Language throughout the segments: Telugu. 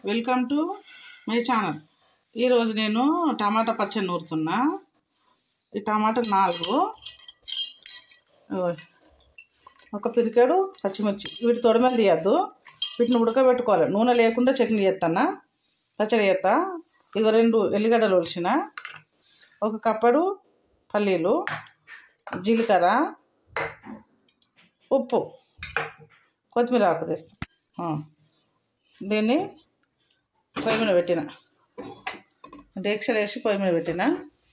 వెల్కమ్ టు మై ఛానల్ ఈరోజు నేను టమాటా పచ్చడి నూరుతున్నా ఈ టమాటాలు నాలుగు ఇగో, ఒక పిరికాడు పచ్చిమిర్చి వీటి తొడిమలు తీయద్దు వీటిని ఉడకబెట్టుకోవాలి నూనె లేకుండా చట్నీ చేస్తానా పచ్చడి చేస్తా ఇగో రెండు ఎల్లిగడ్డలు ఒలిసిన ఒక కప్పడు పల్లీలు జీలకర్ర ఉప్పు కొత్తిమీర ఆకు తెస్తా ఆ. దీన్ని పొయ్యి మీద పెట్టిన డేక్షలు వేసి పొయ్యి మీద పెట్టిన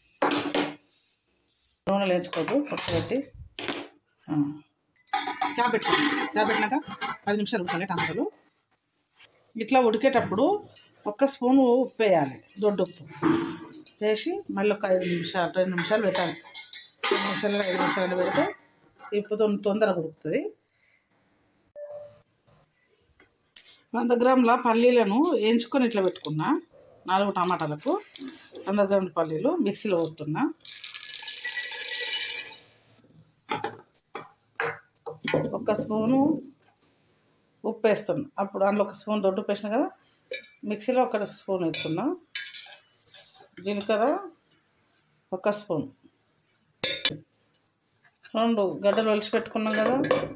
నూనె వేయించుకోదు పొట్టు పెట్టి ఆ. క్యాప్ పెట్టిన క్యాప్ పెట్టినాక పది నిమిషాలు ఉడకాలి టమాటాలు ఇట్లా ఉడికేటప్పుడు ఒక్క స్పూను ఉప్పు వేయాలి దొడ్డు ఉప్పు వేసి మళ్ళీ ఒక ఐదు నిమిషాలు రెండు నిమిషాలు పెట్టాలి రెండు నిమిషాలు ఐదు నిమిషాలు పెడితే ఉప్పు తొం- తొందరగా ఉడుకుతుంది వంద గ్రాముల పల్లీలను వేయించుకొని ఇట్లా పెట్టుకున్నా నాలుగు టమాటాలకు వంద గ్రాముల పల్లీలు మిక్సీలో వస్తున్నా ఒక స్పూను ఉప్పు వేస్తున్నా అప్పుడు అందులో ఒక స్పూన్ దొడ్డు ఉప్పు వేసిన కదా మిక్సీలో ఒక స్పూన్ వేస్తున్నా జీలకర్ర ఒక స్పూన్ రెండు గడ్డలు ఒలిచి పెట్టుకున్నాం కదా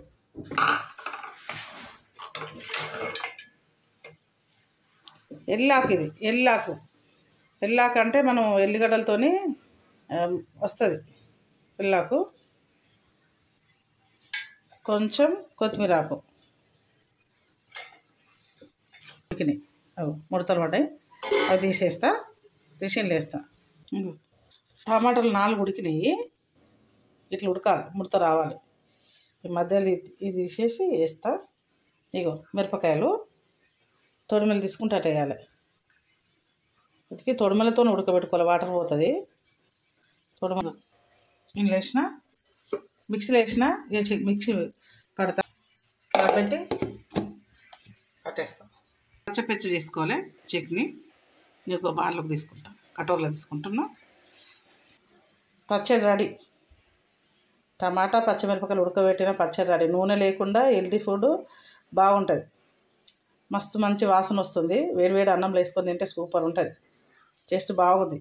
ఎల్లాకు ఇది ఎల్లాకు ఎల్లాకు అంటే మనం ఎల్లిగడ్డలతోని వస్తుంది ఎల్లాకు కొంచెం కొత్తిమీర ఆకు ఉడికినాయి అవి ముడతలు పడ్డాయి అవి తీసేస్తా టిషన్లు వేస్తా ఇంగో. టమాటాలు నాలుగు ఉడికినాయి ఇట్లా ఉడకాలి ముడత రావాలి ఈ మధ్యలో ఇది ఇది తీసేసి వేస్తా ఇగో మిరపకాయలు తొడిమెలు తీసుకుంటే అటు వేయాలి వీటికి తొడిమెలతో ఉడకబెట్టుకోవాలి వాటర్ పోతుంది తొడిమెల ఇందులో వేసిన మిక్సీలో వేసిన ఇక చి- మిక్సీ పడతా కాబట్టి పట్టేస్తాం పచ్చపెచ్చ చేసుకోవాలి చట్నీ ఇంకో బార్లోకి తీసుకుంటాం కటోరలో తీసుకుంటున్నా పచ్చడి రెడీ టమాటా పచ్చిమిరపకాయలు ఉడకబెట్టిన పచ్చడి రెడీ నూనె లేకుండా హెల్తీ ఫుడ్ బాగుంటుంది మస్తు మంచి వాసన వస్తుంది వేడి వేడి అన్నంలో వేసుకొని తింటే సూపర్ ఉంటుంది టేస్ట్ బాగుంది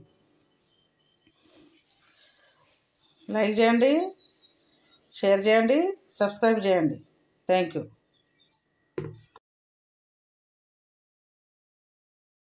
లైక్ చేయండి షేర్ చేయండి సబ్స్క్రైబ్ చేయండి థ్యాంక్ యూ